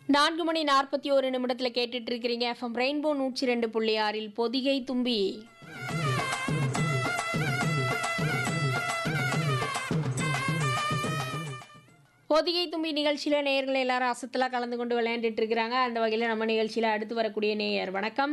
நான்கு மணி நாற்பத்தி ஒரு நிமிடத்தில் கேட்டுட்டு இருக்கிறீங்க எஃப்எம் ரெயின்போ நூற்றி ரெண்டு புள்ளி ஆறில் பொதிகை தும்பி பொதிகை தும்பி நிகழ்ச்சியில் நேயர்கள் எல்லாரும் அசத்தலாக கலந்து கொண்டு விளையாண்டுட்டு இருக்கிறாங்க அந்த வகையில் நம்ம நிகழ்ச்சியில் அடுத்து வரக்கூடிய நேயர் வணக்கம்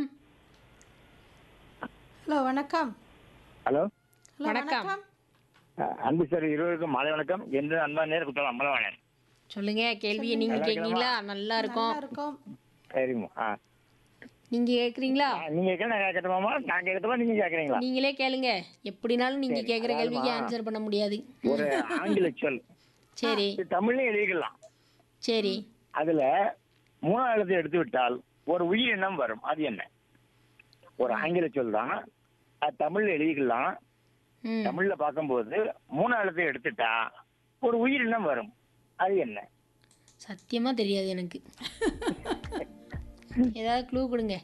ஹலோ வணக்கம் ஹலோ ஹலோ வணக்கம். அஹ் அன்பு சார் இருவருக்கும் மாலை வணக்கம் என்று அன்பா நேரம் குற்றம் அம்பலவாணன் சொல்லுங்க கேள்வியை நீங்க கேட்குறீங்களா நல்லா இருக்கும் நல்லா இருக்கும் சரிம்மா ஆ நீங்க கேட்குறீங்களா ஆ, நீங்க கேட்க நான் கேட்கட்டுமாமா நான் கேட்கட்டுமா நீங்க கேட்குறீங்களா நீங்களே கேளுங்க எப்படினாலும் நீங்க சரி, கேட்குற கேள்விக்கு அதாவதுமா. ஆன்சர் பண்ண முடியாது ஒரு ஆங்கில சொல் சரி இது தமிழ்லையும் எழுதிக்கலாம் சரி அதுல மூணாவது எழுத்தை எடுத்து விட்டால் ஒரு உயிரினம் வரும் அது என்ன ஒரு ஆங்கில சொல் தான் அது தமிழ்ல எழுதிக்கலாம் ம் தமிழ்ல பார்க்கும்போது மூணாவது எழுத்தை எடுத்துட்டா ஒரு உயிரினம் வரும் அது என்ன சத்தியமா தெரியாது எனக்கு ஏதாவது க்ளூ கொடுங்க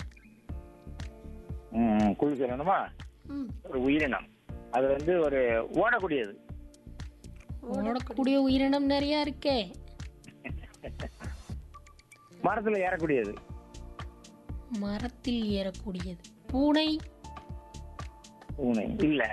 ம், குழு சொல்லணுமா ம் ஒரு உயிரினம் அது வந்து ஒரு ஓடக்கூடியது ஓடக்கூடிய உயிரினம் நிறைய இருக்கே மரத்துல ஏறக்கூடியது மரத்தில் ஏறக்கூடியது பூனை பூனை இல்ல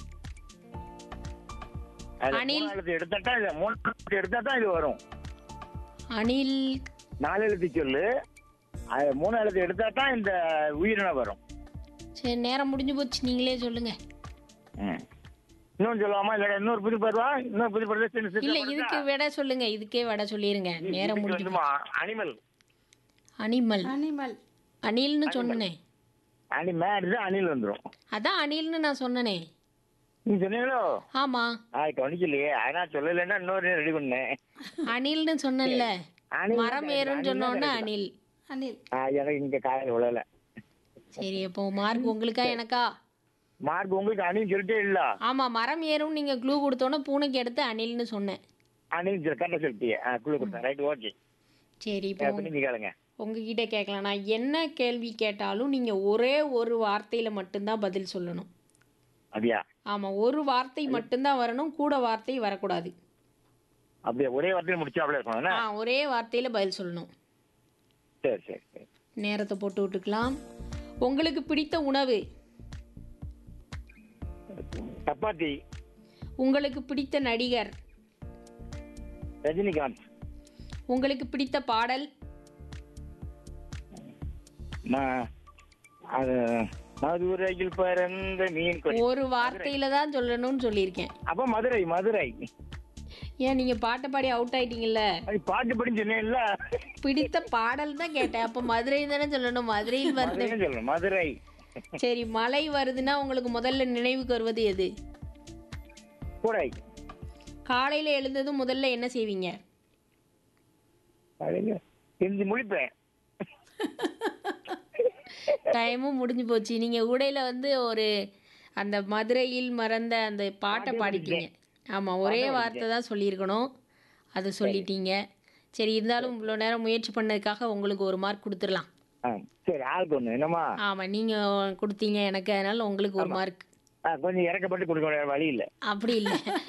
அது அணில். மூணு எழுத்து எடுத்தாட்டா இது மூணு எழுத்து எடுத்தா தான் இது வரும் அணில் நாலு எழுத்து சொல்லு அது மூணு எழுத்து எடுத்தா தான் இந்த உயிரினம் வரும் சரி நேரம் முடிஞ்சு போச்சு நீங்களே சொல்லுங்க ம். இன்னொன்னு சொல்லலாமா இல்ல இன்னொரு புது பருவா இன்னொரு புது பருவா சின்ன சின்ன இல்ல இதுக்கு விட சொல்லுங்க இதுக்கே விட சொல்லிருங்க நேரம் முடிஞ்சு வந்துமா அனிமல் அனிமல் அனிமல் அணில்னு சொன்னேன் அனி மேடு தான் அணில் வந்துரும் அதான் அணில்னு நான் சொன்னனே நீ சொன்னீங்களோ ஆமா ஆ கவனிக்கலையே அதனால் சொல்லலைன்னா இன்னொரு ரெடி பண்ணேன் அணில்னு சொன்னேன்ல அணில் மரம் ஏறுன்னு சொன்ன உடனே அணில் அனில் ஆ, எனக்கு இங்க காலையில் விழல சரி அப்போ மார்க் உங்களுக்கா எனக்கா மார்க் உங்களுக்கு அணில் சொல்லிட்டே இல்ல ஆமா மரம் ஏறும் நீங்க க்ளூ கொடுத்தோன்னே பூனைக்கு எடுத்து அணில்னு சொன்னேன் அணில் சொல்லி கரெக்டாக சொல்லிட்டியே ஆ குழு கொடுத்தேன் ரைட் ஓகே சரி இப்போ அப்படி நீங்க கேளுங்க உங்ககிட்ட கேட்கலாம் நான் என்ன கேள்வி கேட்டாலும் நீங்க ஒரே ஒரு வார்த்தையில மட்டும்தான் பதில் சொல்லணும் அப்படியா ஆமா ஒரு வார்த்தை மட்டும்தான் வரணும் கூட வார்த்தை வரக்கூடாது அப்படியே ஒரே வார்த்தையில் முடிச்சா அப்படியே இருக்கணும் என்ன? ஆ ஒரே வார்த்தையில பதில் சொல்லணும் சரி சரி சரி நேரத்தை போட்டு விட்டுக்கலாம் உங்களுக்கு பிடித்த உணவு சப்பாத்தி உங்களுக்கு பிடித்த நடிகர் ரஜினிகாந்த் உங்களுக்கு பிடித்த பாடல் நான் அது மதுரையில் பறந்த மீன் கொடி ஒரு வார்த்தையில தான் சொல்லணும்னு சொல்லியிருக்கேன் அப்ப மதுரை மதுரை ஏன் நீங்க பாட்டை பாடி அவுட் ஆயிட்டீங்கல்ல அது பாட்டு படி சொன்னேன்ல பிடித்த பாடல் தான் கேட்டேன் அப்ப மதுரை தானே சொல்லணும் மதுரையில் வருது மதுரைன்னு சொல்லணும் மதுரை சரி மழை வருதுன்னா உங்களுக்கு முதல்ல நினைவுக்கு வருவது எது கூடை காலையில எழுந்ததும் முதல்ல என்ன செய்வீங்க தெரிஞ்சு முழிப்பேன் டைமும் முடிஞ்சு போச்சு நீங்க உடையில வந்து ஒரு அந்த மதுரையில் மறந்த அந்த பாட்டை பாடிட்டீங்க ஆமா ஒரே வார்த்தை தான் சொல்லியிருக்கணும் அதை சொல்லிட்டீங்க சரி இருந்தாலும் இவ்வளோ நேரம் முயற்சி பண்ணதுக்காக உங்களுக்கு ஒரு மார்க் கொடுத்துடலாம் ஆ, சரி ஆளுக்கு ஒண்ணு என்னம்மா ஆமா நீங்க கொடுத்தீங்க எனக்கு அதனால உங்களுக்கு ஒரு மார்க் ஆ, கொஞ்சம் இறக்கப்பட்டு கொடுக்க வேண்டிய வழி இல்லை அப்படி இல்லை